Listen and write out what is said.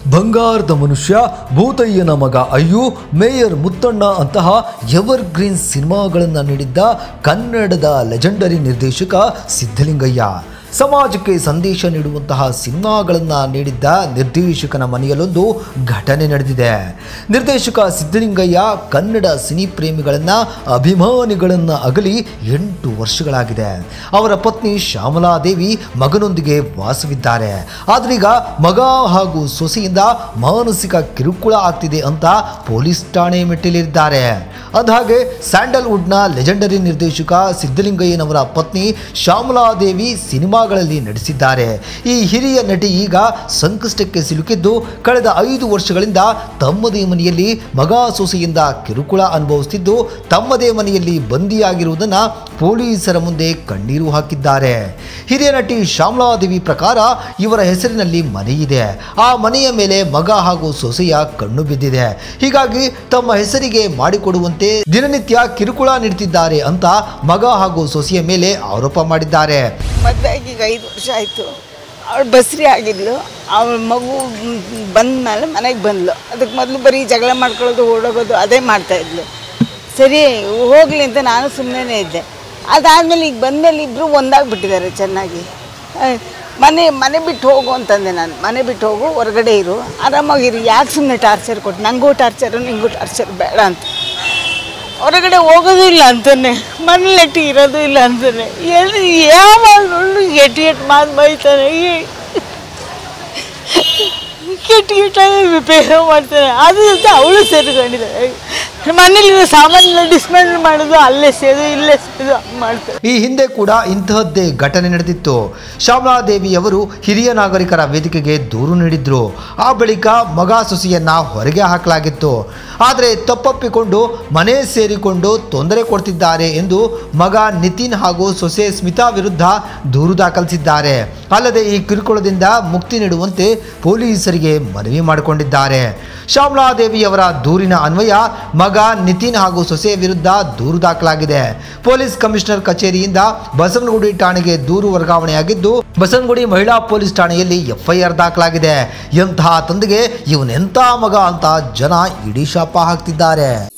ಬಂಗಾರದ ಮನುಷ್ಯ ಭೂತಯ್ಯನ ಮಗ ಅಯ್ಯು ಮೇಯರ್ ಮುತ್ತಣ್ಣ ಅಂತಹ ಎವರ್ ಗ್ರೀನ್ ಸಿನಿಮಾಗಳನ್ನು ನೀಡಿದ್ದ ಕನ್ನಡದ ಲೆಜೆಂಡರಿ ನಿರ್ದೇಶಕ ಸಿದ್ಧಲಿಂಗಯ್ಯ ಸಮಾಜಕ್ಕೆ ಸಂದೇಶ ನೀಡುವಂತಹ ಸಿನಿಮಾಗಳನ್ನು ನೀಡಿದ್ದ ನಿರ್ದೇಶಕನ ಮನೆಯಲ್ಲೊಂದು ಘಟನೆ ನಡೆದಿದೆ ನಿರ್ದೇಶಕ ಸಿದ್ಧಲಿಂಗಯ್ಯ ಕನ್ನಡ ಸಿನಿ ಪ್ರೇಮಿಗಳನ್ನು ಅಭಿಮಾನಿಗಳನ್ನು ಅಗಲಿ ಎಂಟು ವರ್ಷಗಳಾಗಿದೆ ಅವರ ಪತ್ನಿ ಶ್ಯಾಮಲಾದೇವಿ ಮಗನೊಂದಿಗೆ ವಾಸವಿದ್ದಾರೆ ಆದ್ರೀಗ ಮಗ ಹಾಗೂ ಸೊಸೆಯಿಂದ ಮಾನಸಿಕ ಕಿರುಕುಳ ಆಗ್ತಿದೆ ಅಂತ ಪೊಲೀಸ್ ಠಾಣೆ ಮೆಟ್ಟಿಲಿದ್ದಾರೆ ಅದಾಗೆ ಸ್ಯಾಂಡಲ್ವುಡ್ನ ಲೆಜೆಂಡರಿ ನಿರ್ದೇಶಕ ಸಿದ್ಧಲಿಂಗಯ್ಯನವರ ಪತ್ನಿ ಶ್ಯಾಮಲಾದೇವಿ ಸಿನಿಮಾಗಳಲ್ಲಿ ನಟಿಸಿದ್ದಾರೆ ಈ ಹಿರಿಯ ನಟಿ ಈಗ ಸಂಕಷ್ಟಕ್ಕೆ ಸಿಲುಕಿದ್ದು ಕಳೆದ ಐದು ವರ್ಷಗಳಿಂದ ತಮ್ಮದೇ ಮನೆಯಲ್ಲಿ ಮಗ ಸೊಸೆಯಿಂದ ಕಿರುಕುಳ ಅನುಭವಿಸುತ್ತಿದ್ದು ತಮ್ಮದೇ ಮನೆಯಲ್ಲಿ ಬಂದಿಯಾಗಿರುವುದನ್ನು ಪೊಲೀಸರ ಮುಂದೆ ಕಣ್ಣೀರು ಹಾಕಿದ್ದಾರೆ ಹಿರಿಯ ನಟಿ ಶ್ಯಾಮಲಾದೇವಿ ಪ್ರಕಾರ ಇವರ ಹೆಸರಿನಲ್ಲಿ ಮನೆಯಿದೆ ಆ ಮನೆಯ ಮೇಲೆ ಮಗ ಹಾಗೂ ಸೊಸೆಯ ಕಣ್ಣು ಬಿದ್ದಿದೆ ಹೀಗಾಗಿ ತಮ್ಮ ಹೆಸರಿಗೆ ಮಾಡಿಕೊಡುವಂತೆ ದಿನನಿತ್ಯ ಕಿರುಕುಳ ನೀಡುತ್ತಿದ್ದಾರೆ ಅಂತ ಮಗ ಹಾಗೂ ಸೊಸೆಯ ಮೇಲೆ ಆರೋಪ ಮಾಡಿದ್ದಾರೆ ಮದುವೆ ಆಗಿ ಈಗ ಐದು ವರ್ಷ ಆಯಿತು ಅವಳು ಬಸ್ರಿ ಆಗಿದ್ಲು ಅವಳ ಮಗು ಬಂದ ಮೇಲೆ ಮನೆಗೆ ಬಂದ್ಲು ಅದಕ್ಕೆ ಮೊದಲು ಬರೀ ಜಗಳ ಮಾಡ್ಕೊಳ್ಳೋದು ಓಡೋಗೋದು ಅದೇ ಮಾಡ್ತಾಯಿದ್ಲು ಸರಿ ಹೋಗಲಿ ಅಂತ ನಾನು ಸುಮ್ಮನೆ ಇದ್ದೆ ಅದಾದಮೇಲೆ ಈಗ ಬಂದಮೇಲೆ ಇಬ್ಬರು ಒಂದಾಗ್ಬಿಟ್ಟಿದ್ದಾರೆ ಚೆನ್ನಾಗಿ ಆ, ಮನೆ ಮನೆ ಬಿಟ್ಟು ಹೋಗು ಅಂತಂದೆ ನಾನು ಮನೆ ಬಿಟ್ಟು ಹೋಗು ಹೊರಗಡೆ ಇರು ಆರಾಮಾಗಿರು ಯಾಕೆ ಸುಮ್ಮನೆ ಟಾರ್ಚರ್ ಕೊಟ್ಟು ನನಗೂ ಟಾರ್ಚರು ನಿಂಗೂ ಟಾರ್ಚರ್ ಬೇಡ ಅಂತ ಹೊರಗಡೆ ಹೋಗೋದು ಇಲ್ಲ ಅಂತಾನೆ ಮನೇಲೆಟ್ಟಿ ಇರೋದು ಇಲ್ಲ ಅಂತಾನೆ ಎಲ್ಲಿ ಯಾವಾಗಲೂ ಎಟ್ಟು ಎಟ್ಟು ಮಾತು ಬೈತಾನೆ ಈ- ಕೆಟ್ಟ ಕೆಟ್ಟಾಗಿ ಬಿಹೇವ್ ಮಾಡ್ತಾನೆ ಅದು ಜೊತೆ ಅವಳು ಸೇರ್ಕೊಂಡಿದ್ದಾಳೆ ಮನೇಲಿರೋ ಸಾಮಾನೆಲ್ಲ ಡಿಸ್ಮೆಂಟಲ್ ಮಾಡೋದು ಅಲ್ಲೇ ಸೇದು ಇಲ್ಲೇ ಸೇದು ಹಂಗೆ ಮಾಡ್ತಾರೆ ಈ ಹಿಂದೆ ಕೂಡ ಇಂತಹದ್ದೇ ಘಟನೆ ನಡೆದಿತ್ತು ಶ್ಯಾಮಲಾದೇವಿಯವರು ಹಿರಿಯ ನಾಗರಿಕರ ವೇದಿಕೆಗೆ ದೂರು ನೀಡಿದ್ರು ಆ ಬಳಿಕ ಮಗ ಸೊಸೆಯನ್ನ ಹೊರಗೆ ಹಾಕಲಾಗಿತ್ತು ಆದರೆ ತಪ್ಪಪ್ಪಿಕೊಂಡು ಮನೆ ಸೇರಿಕೊಂಡು ತೊಂದರೆ ಕೊಡ್ತಿದ್ದಾರೆ ಎಂದು ಮಗ ನಿತಿನ್ ಹಾಗೂ ಸೊಸೆ ಸ್ಮಿತಾ ವಿರುದ್ಧ ದೂರು ದಾಖಲಿಸಿದ್ದಾರೆ ಅಲ್ಲದೆ ಈ ಕಿರುಕುಳದಿಂದ ಮುಕ್ತಿ ನೀಡುವಂತೆ ಪೊಲೀಸರಿಗೆ ಮನವಿ ಮಾಡಿಕೊಂಡಿದ್ದಾರೆ ಶ್ಯಾಮಲಾದೇವಿಯವರ ದೂರಿನ ಅನ್ವಯ ಮಗ ನಿತಿನ್ ಹಾಗೂ ಸೊಸೆ ವಿರುದ್ಧ ದೂರು ದಾಖಲಾಗಿದೆ ಪೊಲೀಸ್ ಕಮಿಷನರ್ ಕಚೇರಿಯಿಂದ ಬಸವನಗುಡಿ ಠಾಣೆಗೆ ದೂರು ವರ್ಗಾವಣೆಯಾಗಿದ್ದು ಬಸವನಗುಡಿ ಮಹಿಳಾ ಪೊಲೀಸ್ ಠಾಣೆಯಲ್ಲಿ ಎಫ್ಐಆರ್ ದಾಖಲಾಗಿದೆ ಎಂತಹ ತಂದೆಗೆ ಇವನೆಂಥ ಮಗ ಅಂತ ಜನ ಇಡೀ ಶಾಪ ಹಾಕ್ತಿದ್ದಾರೆ